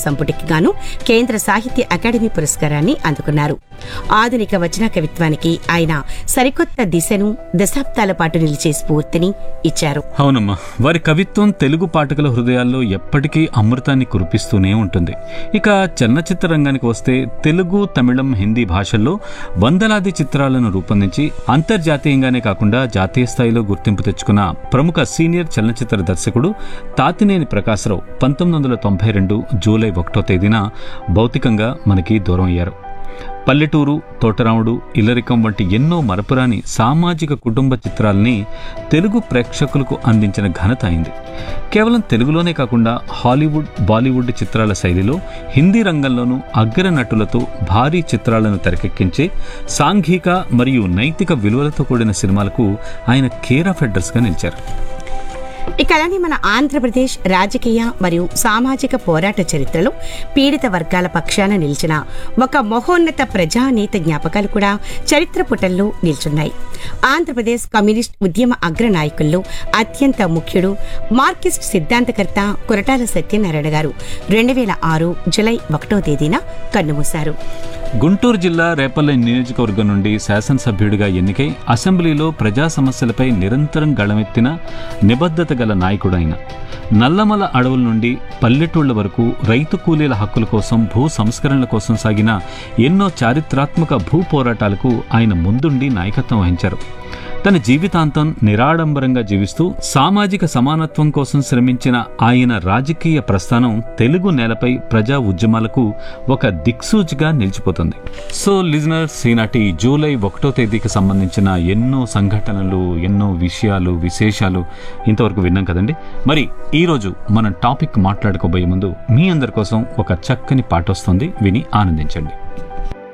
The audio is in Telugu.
సంపుటికి గాను కేంద్ర సాహిత్య అకాడమీ పురస్కారాన్ని అందుకున్నారు ఆధునిక వచన కవిత్వానికి ఆయన సరికొత్త దిశను దశాబ్దాల పాటు నిలిచే స్ఫూర్తిని ఇచ్చారు అవునమ్మా వారి కవిత్వం తెలుగు పాఠకుల హృదయాల్లో ఎప్పటికీ అమృతాన్ని కురిపిస్తూనే ఉంటుంది ఇక చలనచిత్ర రంగానికి వస్తే తెలుగు తమిళం హిందీ భాషల్లో వందలాది చిత్రాలను రూపొందించి అంతర్జాతీయంగానే కాకుండా జాతీయ స్థాయిలో గుర్తింపు తెచ్చుకున్న ప్రముఖ సీనియర్ చలనచిత్ర దర్శకుడు తాతినేని ప్రకాశరావు పంతొమ్మిది వందల తొంభై రెండు జూలై ఒకటో తేదీన భౌతికంగా మనకి దూరం అయ్యారు పల్లెటూరు తోటరాముడు ఇల్లరికం వంటి ఎన్నో మరపురాని సామాజిక కుటుంబ చిత్రాల్ని తెలుగు ప్రేక్షకులకు అందించిన ఘనత అయింది కేవలం తెలుగులోనే కాకుండా హాలీవుడ్ బాలీవుడ్ చిత్రాల శైలిలో హిందీ రంగంలోనూ అగ్ర నటులతో భారీ చిత్రాలను తెరకెక్కించే సాంఘిక మరియు నైతిక విలువలతో కూడిన సినిమాలకు ఆయన కేర్ ఆఫ్ అడ్రస్గా నిలిచారు ఇక అలానే మన ఆంధ్రప్రదేశ్ రాజకీయ మరియు సామాజిక పోరాట చరిత్రలో పీడిత వర్గాల పక్షాన నిలిచిన ఒక మహోన్నత ప్రజానేత జ్ఞాపకాలు కూడా చరిత్ర పుటల్లో నిల్చున్నాయి ఆంధ్రప్రదేశ్ కమ్యూనిస్ట్ ఉద్యమ అగ్ర నాయకుల్లో అత్యంత ముఖ్యుడు మార్కిస్ట్ సిద్ధాంతకర్త కొరటాల సత్యనారాయణ గారు రెండు వేల ఆరు జులై ఒకటో తేదీన కన్నుమూశారు గుంటూరు జిల్లా రేపల్లె నియోజకవర్గం నుండి శాసనసభ్యుడిగా ఎన్నికై అసెంబ్లీలో ప్రజా సమస్యలపై నిరంతరం గళమెత్తిన నిబద్ధత గల నాయకుడైన నల్లమల అడవుల నుండి పల్లెటూళ్ల వరకు రైతు కూలీల హక్కుల కోసం భూ సంస్కరణల కోసం సాగిన ఎన్నో చారిత్రాత్మక భూ పోరాటాలకు ఆయన ముందుండి నాయకత్వం వహించారు తన జీవితాంతం నిరాడంబరంగా జీవిస్తూ సామాజిక సమానత్వం కోసం శ్రమించిన ఆయన రాజకీయ ప్రస్థానం తెలుగు నేలపై ప్రజా ఉద్యమాలకు ఒక దిక్సూచిగా నిలిచిపోతుంది సో లిజనర్స్ ఈనాటి జూలై ఒకటో తేదీకి సంబంధించిన ఎన్నో సంఘటనలు ఎన్నో విషయాలు విశేషాలు ఇంతవరకు విన్నాం కదండి మరి ఈరోజు మనం టాపిక్ మాట్లాడుకోబోయే ముందు మీ అందరి కోసం ఒక చక్కని పాట వస్తుంది విని ఆనందించండి